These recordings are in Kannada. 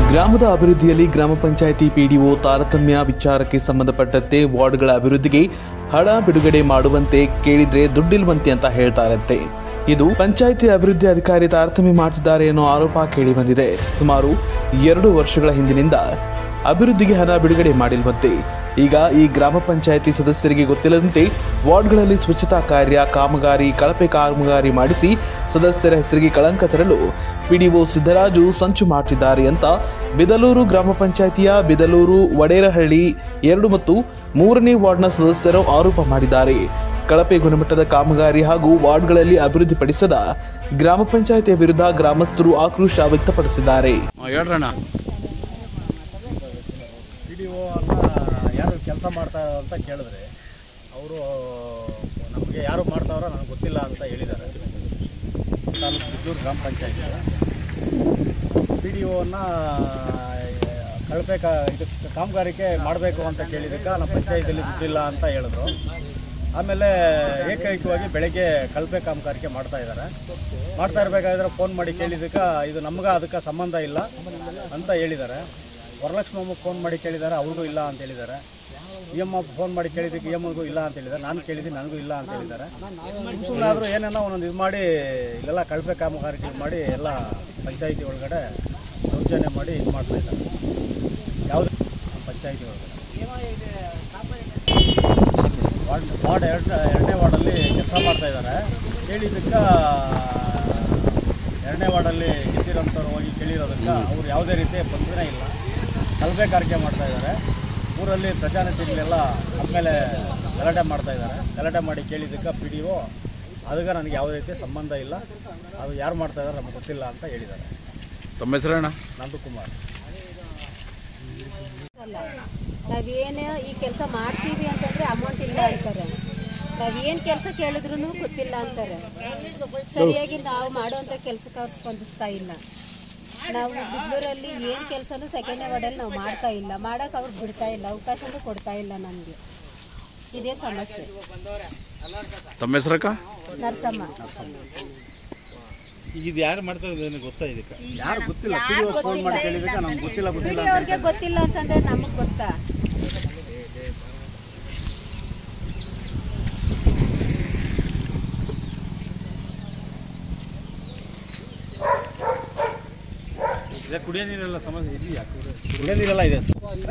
ಗ್ರಾಮದ ಅಭಿವೃದ್ಧಿಯಲ್ಲಿ ಗ್ರಾಮ ಪಂಚಾಯಿತಿ ಪಿಡಿಒ ತಾರತಮ್ಯ ವಿಚಾರಕ್ಕೆ ಸಂಬಂಧಪಟ್ಟಂತೆ ವಾರ್ಡ್ಗಳ ಅಭಿವೃದ್ಧಿಗೆ ಹಣ ಬಿಡುಗಡೆ ಮಾಡುವಂತೆ ಕೇಳಿದ್ರೆ ದುಡ್ಡಿಲ್ವಂತೆ ಅಂತ ಹೇಳ್ತಾರಂತೆ ಇದು ಪಂಚಾಯಿತಿ ಅಭಿವೃದ್ಧಿ ಅಧಿಕಾರಿ ತಾರತಮ್ಯ ಮಾಡ್ತಿದ್ದಾರೆ ಅನ್ನೋ ಆರೋಪ ಕೇಳಿ ಬಂದಿದೆ ಸುಮಾರು ಎರಡು ವರ್ಷಗಳ ಹಿಂದಿನಿಂದ ಅಭಿವೃದ್ಧಿಗೆ ಹಣ ಬಿಡುಗಡೆ ಮಾಡಿಲ್ವಂತೆ ಈಗ ಈ ಗ್ರಾಮ ಪಂಚಾಯಿತಿ ಸದಸ್ಯರಿಗೆ ಗೊತ್ತಿಲ್ಲದಂತೆ ವಾರ್ಡ್ಗಳಲ್ಲಿ ಸ್ವಚ್ಛತಾ ಕಾರ್ಯ ಕಾಮಗಾರಿ ಕಳಪೆ ಕಾಮಗಾರಿ ಮಾಡಿಸಿ ಸದಸ್ಯರ ಹೆಸರಿಗೆ ಕಳಂಕ ತರಲು ಪಿಡಿಒ ಸಿದ್ದರಾಜು ಸಂಚು ಮಾಡ್ತಿದ್ದಾರೆ ಅಂತ ಬಿದಲೂರು ಗ್ರಾಮ ಪಂಚಾಯಿತಿಯ ಬಿದಲೂರು ವಡೇರಹಳ್ಳಿ ಎರಡು ಮತ್ತು ಮೂರನೇ ವಾರ್ಡ್ನ ಸದಸ್ಯರು ಆರೋಪ ಮಾಡಿದ್ದಾರೆ ಕಳಪೆ ಗುಣಮಟ್ಟದ ಕಾಮಗಾರಿ ಹಾಗೂ ವಾರ್ಡ್ಗಳಲ್ಲಿ ಅಭಿವೃದ್ಧಿಪಡಿಸದ ಗ್ರಾಮ ಪಂಚಾಯಿತಿಯ ವಿರುದ್ಧ ಗ್ರಾಮಸ್ಥರು ಆಕ್ರೋಶ ವ್ಯಕ್ತಪಡಿಸಿದ್ದಾರೆ ಹೇಳ್ರಣ್ಣ ಪಿ ಡಿ ಒ ಅನ್ನ ಯಾರು ಕೆಲಸ ಮಾಡ್ತಾ ಅಂತ ಕೇಳಿದ್ರೆ ಅವರು ನಮಗೆ ಯಾರು ಮಾಡ್ತಾವ್ರೋ ನನಗೆ ಗೊತ್ತಿಲ್ಲ ಅಂತ ಹೇಳಿದ್ದಾರೆ ತಾಲೂಕು ಬಿದ್ದೂರು ಗ್ರಾಮ ಪಂಚಾಯತಿ ಪಿ ಡಿ ಒನ್ನ ಕಳಪೆ ಕಾ ಇದು ಕಾಮಗಾರಿಕೆ ಮಾಡಬೇಕು ಅಂತ ಕೇಳಿದಕ್ಕೆ ನಮ್ಮ ಪಂಚಾಯತಿಯಲ್ಲಿ ದುಡ್ಡಿಲ್ಲ ಅಂತ ಹೇಳಿದ್ರು ಆಮೇಲೆ ಏಕೈಕವಾಗಿ ಬೆಳಗ್ಗೆ ಕಳಪೆ ಕಾಮಗಾರಿಕೆ ಮಾಡ್ತಾ ಇದ್ದಾರೆ ಮಾಡ್ತಾ ಇರಬೇಕಾದ್ರೆ ಫೋನ್ ಮಾಡಿ ಕೇಳಿದಕ್ಕೆ ಇದು ನಮ್ಗೆ ಅದಕ್ಕೆ ಸಂಬಂಧ ಇಲ್ಲ ಅಂತ ಹೇಳಿದ್ದಾರೆ ವರಲಕ್ಷ್ಮಮ್ಮ ಫೋನ್ ಮಾಡಿ ಕೇಳಿದ್ದಾರೆ ಅವ್ರಿಗೂ ಇಲ್ಲ ಅಂತ ಹೇಳಿದ್ದಾರೆ ಇ ಎಮ್ ಫೋನ್ ಮಾಡಿ ಕೇಳಿದ್ದಕ್ಕೆ ಇ ಎಮ್ಗೂ ಇಲ್ಲ ಅಂತ ಹೇಳಿದ್ದಾರೆ ನಾನು ಕೇಳಿದ್ದೀನಿ ನನಗೂ ಇಲ್ಲ ಅಂತ ಹೇಳಿದ್ದಾರೆ ಸುಮ್ಮನಾದರೂ ಏನೇನೋ ಒಂದೊಂದು ಇದು ಮಾಡಿ ಇಲ್ಲೆಲ್ಲ ಕಳಪೆ ಕಾಮಗಾರಿಕೆ ಮಾಡಿ ಎಲ್ಲ ಪಂಚಾಯಿತಿ ಒಳಗಡೆ ದೌರ್ಜನ್ಯ ಮಾಡಿ ಇದು ಮಾಡ್ತಾ ಇದ್ದಾರೆ ಯಾವುದು ಪಂಚಾಯಿತಿ ಒಳಗಡೆ ವಾರ್ಡ್ ವಾರ್ಡ್ ಎರಡು ಎರಡನೇ ವಾರ್ಡಲ್ಲಿ ಕೆಲಸ ಮಾಡ್ತಾ ಇದ್ದಾರೆ ಹೇಳಿದ್ದಕ್ಕೆ ಎರಡನೇ ವಾರ್ಡಲ್ಲಿ ಗೆದ್ದಿರೋಂಥವ್ರು ಹೋಗಿ ಕೇಳಿರೋದಕ್ಕೆ ಅವ್ರು ಯಾವುದೇ ರೀತಿಯ ತೊಂದರೆ ಇಲ್ಲ ಕಲಬೆಗಾರಿಕೆ ಮಾಡ್ತಾ ಇದ್ದಾರೆ ಊರಲ್ಲಿ ಪ್ರಜಾನತಿಗಳೆಲ್ಲ ಆಮೇಲೆ ಗಲಾಟೆ ಮಾಡ್ತಾ ಇದ್ದಾರೆ ಗಲಾಟೆ ಮಾಡಿ ಕೇಳಿದ್ದಕ್ಕೆ ಪಿ ಡಿ ಒ ಅದಕ್ಕೆ ನನಗೆ ಯಾವುದೇ ರೀತಿಯ ಸಂಬಂಧ ಇಲ್ಲ ಅದು ಯಾರು ಮಾಡ್ತಾ ಇದ್ದಾರೆ ನಮ್ಗೆ ಗೊತ್ತಿಲ್ಲ ಅಂತ ಹೇಳಿದ್ದಾರೆ ತಮ್ಮ ಹೆಸರಣ್ಣ ನಂದಕುಮಾರ್ ಅಲ್ಲ ನಾವೇನು ಈ ಕೆಲಸ ಮಾಡ್ತೀವಿ ಅಂತಂದ್ರೆ ಅಮೌಂಟ್ ಇಲ್ಲ ಅಂತಾರೆ ನಾವೇನು ಕೆಲಸ ಕೇಳಿದ್ರು ಗೊತ್ತಿಲ್ಲ ಅಂತಾರೆ ಸರಿಯಾಗಿ ನಾವು ಮಾಡುವಂಥ ಕೆಲಸಕ್ಕೆ ಅವ್ರು ಸ್ಪಂದಿಸ್ತಾ ಇಲ್ಲ ನಾವು ಬಿಗ್ಳೂರಲ್ಲಿ ಏನು ಕೆಲಸನೂ ಸೆಕೆಂಡ್ ವಾರ್ಡಲ್ಲಿ ನಾವು ಮಾಡ್ತಾ ಇಲ್ಲ ಮಾಡೋಕೆ ಅವ್ರು ಬಿಡ್ತಾ ಇಲ್ಲ ಅವಕಾಶನೂ ಕೊಡ್ತಾ ಇಲ್ಲ ನಮಗೆ ಇದೇ ಸಮಸ್ಯೆ ತಮ್ಮ ಹೆಸರಕ್ಕ ನರ್ಸಮ್ಮ ಇದು ಯಾರು ಮಾಡ್ತಾ ಇರೋದು ಗೊತ್ತಾ ಇದಕ್ಕೆ ಯಾರು ಗೊತ್ತಿಲ್ಲ ಪಿ ಡಿ ಒ ಫೋನ್ ಮಾಡಿ ಕೇಳಿದ್ದಕ್ಕೆ ನಮ್ಗೆ ಗೊತ್ತಿಲ್ಲ ಗೊತ್ತಿಲ್ಲ ಬಿಡಿ ಅವ್ರಿಗೆ ಗೊತ್ತಿಲ್ಲ ಅಂತಂದ್ರೆ ನಮಗೆ ಗೊತ್ತಾ ಇದೆ ಕುಡಿಯೋ ನೀರೆಲ್ಲ ಸಮಸ್ಯೆ ಇದೆಯಾ ಕುಡಿಯೋ ನೀರೆಲ್ಲ ಇದೆ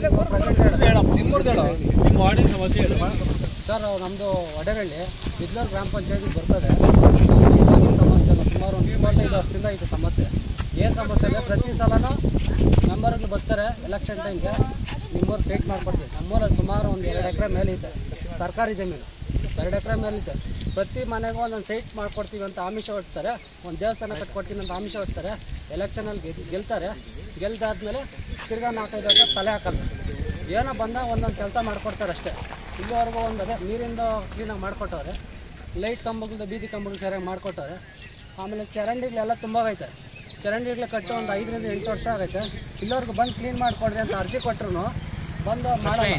ನಿಮ್ಮ ವಾರ್ಡಿನ ಸಮಸ್ಯೆ ಹೇಳು ಸರ್ ನಮ್ಮದು ವಡಗಳ್ಳಿ ಬಿದ್ಲೂರು ಗ್ರಾಮ ಪಂಚಾಯತಿ ಬರ್ತದೆ ಇವಾಗಿನ ಸಮಸ್ಯೆ ಅಲ್ಲ ಸುಮಾರು ಒಂದು ಇಪ್ಪತ್ತೈದು ವರ್ಷದಿಂದ ಇದು ಸಮಸ್ಯೆ ಏನು ಸಮಸ್ಯೆ ಇದೆ ಪ್ರತಿ ಸಲನೂ ಮೆಂಬರ್ಗಳು ಬರ್ತಾರೆ ಎಲೆಕ್ಷನ್ ಟೈಮ್ಗೆ ನಿಮ್ಮೂರು ಸೈಟ್ ಮಾಡ್ಕೊಡ್ತೀವಿ ನಮ್ಮೂರಲ್ಲಿ ಸುಮಾರು ಒಂದು ಎರಡು ಎಕರೆ ಮೇಲೆ ಇದೆ ಸರ್ಕಾರಿ ಜಮೀನು ಎರಡು ಎಕರೆ ಮೇಲೆ ಇದೆ ಪ್ರತಿ ಮನೆಗೂ ಒಂದೊಂದು ಸೈಟ್ ಮಾಡ್ಕೊಡ್ತೀವಿ ಅಂತ ಆಮಿಷ ಹೊಡ್ತಾರೆ ಒಂದು ದೇವಸ್ಥಾನ ಕಟ್ಕೊಡ್ತೀನಿ ಅಂತ ಆಮಿಷ ಹೊಡ್ತಾರೆ ಎಲೆಕ್ಷನಲ್ಲಿ ಗೆದ್ದು ಗೆಲ್ತಾರೆ ಗೆಲ್ದಾದ್ಮೇಲೆ ತಿರ್ಗಾ ನಾಲ್ಕೈದು ವರ್ಷ ತಲೆ ಹಾಕಲ್ಲ ಏನೋ ಬಂದಾಗ ಒಂದೊಂದು ಕೆಲಸ ಮಾಡ್ಕೊಡ್ತಾರೆ ಅಷ್ಟೇ ಇಲ್ಲಿವರೆಗೂ ಒಂದು ಅದೇ ನೀರಿಂದ ಕ್ಲೀನಾಗಿ ಮಾಡಿಕೊಟ್ಟವ್ರೆ ಲೈಟ್ ಕಂಬಗಳದ್ದು ಬೀದಿ ಕಂಬಗಳು ಸರಿಯಾಗಿ ಮಾಡಿಕೊಟ್ಟವ್ರೆ ಆಮೇಲೆ ಚರಂಡಿಗಳೆಲ್ಲ ತುಂಬ ಆಗೈತೆ ಚರಂಡಿಗಳು ಕಟ್ಟು ಒಂದು ಐದರಿಂದ ಎಂಟು ವರ್ಷ ಆಗೈತೆ ಇಲ್ಲಿವರೆಗೂ ಬಂದು ಕ್ಲೀನ್ ಮಾಡಿಕೊಡ್ರಿ ಅಂತ ಅರ್ಜಿ ಕೊಟ್ಟರು ಬಂದು ಮಾಡಲ್ಲ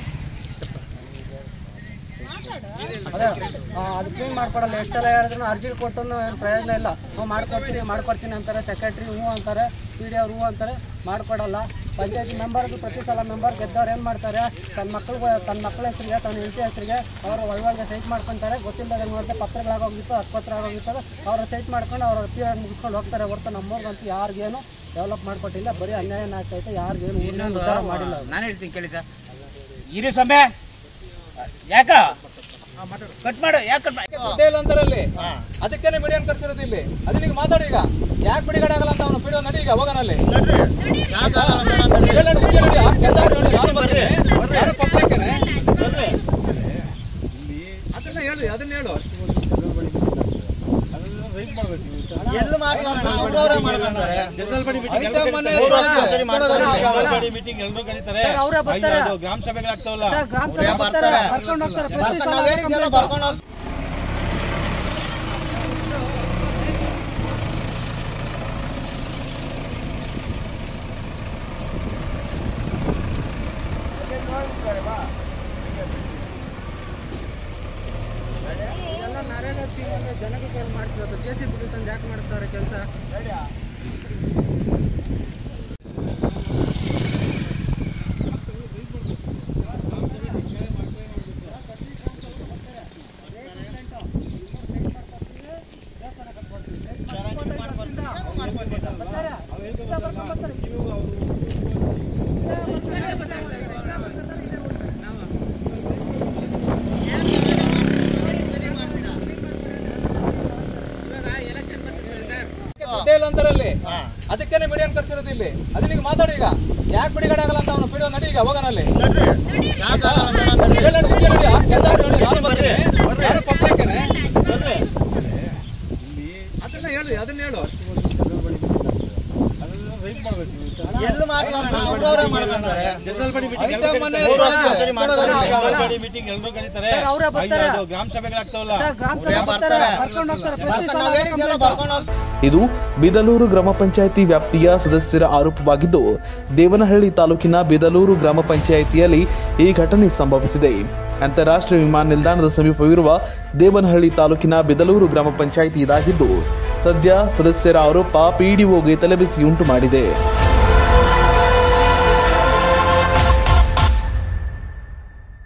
ಅದೇ ಆ, ಅದು ಕ್ಲೀನ್ ಮಾಡ್ಕೊಡಲ್ಲ ಎಷ್ಟು ಸಲ ಹೇಳಿದ್ರು ಅರ್ಜಿ ಕೊಟ್ಟು ಏನು ಪ್ರಯೋಜನ ಇಲ್ಲ ಹ್ಞೂ ಮಾಡ್ಕೊಡ್ತೀನಿ ಮಾಡ್ಕೊಡ್ತೀನಿ ಅಂತಾರೆ ಸೆಕ್ರೆಟ್ರಿ ಹ್ಞೂ ಅಂತಾರೆ ಪಿ ಡಿ ಅವ್ರು ಹ್ಞೂ ಅಂತಾರೆ ಮಾಡ್ಕೊಡಲ್ಲ ಪಂಚಾಯತಿ ಮೆಂಬರ್ಗಳು ಪ್ರತಿ ಸಲ ಮೆಂಬರ್ ಗೆದ್ದವ್ರು ಏನು ಮಾಡ್ತಾರೆ ತನ್ನ ಮಕ್ಳಿಗೆ ತನ್ನ ಮಕ್ಕಳ ಹೆಸರಿಗೆ ತನ್ನ ಹೆಂಡತಿ ಹೆಸರಿಗೆ ಅವರು ಒಳಗೊಳಗೆ ಸೈಟ್ ಮಾಡ್ಕೊತಾರೆ ಗೊತ್ತಿಲ್ಲದೆ ಏನು ಮಾಡ್ತಾರೆ ಪತ್ರಗಳಾಗೋಗಿತ್ತು ಹತ್ಪತ್ರ ಆಗೋಗಿತ್ತು ಅವ್ರ ಸೈಟ್ ಮಾಡ್ಕೊಂಡು ಅವ್ರ ಪಿ ಮುಗಿಸ್ಕೊಂಡು ಹೋಗ್ತಾರೆ ಹೊರತು ನಮ್ಮೂರ್ಗಂತೂ ಯಾರಿಗೇನು ಡೆವಲಪ್ ಮಾಡ್ಕೊಟ್ಟಿಲ್ಲ ಬರೀ ಅನ್ಯಾಯ ಆಗ್ತೈತೆ ಯಾರಿಗೇನು ಊರಿನ ಉದ್ಧಾರ ಮಾಡಿಲ್ಲ ಅವ್ರು. ನಾನು ಹೇಳ್ತೀನಿ ಕೇಳಿ ಸರ್ ಇರಿ ಸೊಮ್ಮೆ ಯಾಕ ಕಟ್ ಮಾಡು ಯಾಕೆ ಕಟ್ ಮಾಡಿ ದುಡ್ಡೇ ಇಲ್ಲ ಅಂತಾರಲ್ಲಿ ಅದಕ್ಕೇನೆ ಮೀಡಿಯನ್ ಕರ್ಸಿರೋದು ಇಲ್ಲಿ ಅದನ್ನ ಈಗ ಮಾತಾಡಿ ಈಗ ಯಾಕೆ ಬಿಡುಗಡೆ ಆಗಲ್ಲ ಅಂತ ಅವನು ಬಿಡೋ ನಡಿ ಈಗ ಹೋಗೋನಲ್ಲಿ ಹೇಳು ನಡಿ, ಮುಂದೆ ನಡಿ. ಆ ಕೆಲ್ಸ ನೋಡಿ, ನಾನು ಬರ್ತೀನಿ. ಯಾರು ಪಬ್ಲಿಕ್ಕೇನೆ? ಅದನ್ನ ಹೇಳು ಅದನ್ನ ಹೇಳು ಆಯ್ತಾ ಮೊನ್ನೆ ಮೀಟಿಂಗ್ ಎಲ್ಲರೂ ಕರೀತಾರೆ ಸರ್, ಅವ್ರೇ ಬರ್ತಾರೆ. ಐದು ಗ್ರಾಮ ಸಭೆಗಳಾಗ್ತಾವಲ್ಲ ಸರ್, ಗ್ರಾಮ ಸಭೆ ಬರ್ತಾರೆ, ಕರ್ಕೊಂಡು ಹೋಗ್ತಾರೆ ಪ್ರತಿ ಸಲ ಕಂಪ್ಲೇಂಟ್. ಎಲ್ಲ ನರೇಗಾ ಸ್ಕೀಮ್ ಅಂದ್ರೆ ಜನಕ್ಕೆ ಕೈಲಿ ಮಾಡ್ತಿರೋದು ಜೆ ಸಿ ಬಿ ತಂದು ಯಾಕೆ ಮಾಡ್ತಾರೆ ಕೆಲಸ ದುಡ್ಡೇ ಇಲ್ಲ ಅಂತಾರಲ್ಲಿ ಅದಕ್ಕೇನೆ ಮೀಡಿಯನ್ ಕರ್ಸಿರೋದು ಇಲ್ಲಿ ಅದನ್ನ ಮಾತಾಡಿ ಈಗ ಯಾಕೆ ಬಿಡುಗಡೆ ಆಗಲ್ಲ ಅಂತ ಅವನು ಬಿಡೋ ನಡಿ ಈಗ ಹೋಗೋಣ ಅಲ್ಲಿ ಹೇಳು ನಡಿ, ಮುಂದೆ ನಡಿ, ಆ ಕೆಲ್ಸ ಆಗಿ ನೋಡಿ, ನಾನು ಬರ್ತೀನಿ. ಯಾರು ಪಬ್ಲಿಕ್ಕೇನೆ? ಅದನ್ನ ಹೇಳು ಅದನ್ನ ಹೇಳು ಜನರಲ್ ಬಾಡಿ ಮೀಟಿಂಗ್ ಐದಾ ಮನೆ ಜನರಲ್ ಇದ್ದಾರೆ. ಬಾಡಿ ಮೀಟಿಂಗ್ ಎಲ್ಲರೂ ಕರೀತಾರೆ ಅವರೇ ಬರ್ತಾರೆ. ಐದು ಗ್ರಾಮ ಸಭೆಗಳಾಗ್ತಾವಲ್ಲ ಗ್ರಾಮ ಸಭೆ ಬರ್ತಾರೆ ಕರ್ಕೊಂಡು ಹೋಗ್ತಾರೆ ಪ್ರತಿ ಸಲ ಅವರೇ ಕಂಪ್ಲೇಂಟ್. ಇದು ಬಿದಲೂರು ಗ್ರಾಮ ಪಂಚಾಯಿತಿ ವ್ಯಾಪ್ತಿಯ ಸದಸ್ಯರ ಆರೋಪವಾಗಿದ್ದು ದೇವನಹಳ್ಳಿ ತಾಲೂಕಿನ ಬಿದಲೂರು ಗ್ರಾಮ ಪಂಚಾಯಿತಿಯಲ್ಲಿ ಈ ಘಟನೆ ಸಂಭವಿಸಿದೆ ಅಂತಾರಾಷ್ಟ್ರೀಯ ವಿಮಾನ ನಿಲ್ದಾಣದ ಸಮೀಪವಿರುವ ದೇವನಹಳ್ಳಿ ತಾಲೂಕಿನ ಬಿದಲೂರು ಗ್ರಾಮ ಪಂಚಾಯಿತಿ ಇದಾಗಿದ್ದು ಸದ್ಯ ಸದಸ್ಯರ ಆರೋಪ ಪಿಡಿಒಗೆ ತಲೆಬಿಸಿ ಉಂಟು ಮಾಡಿದೆ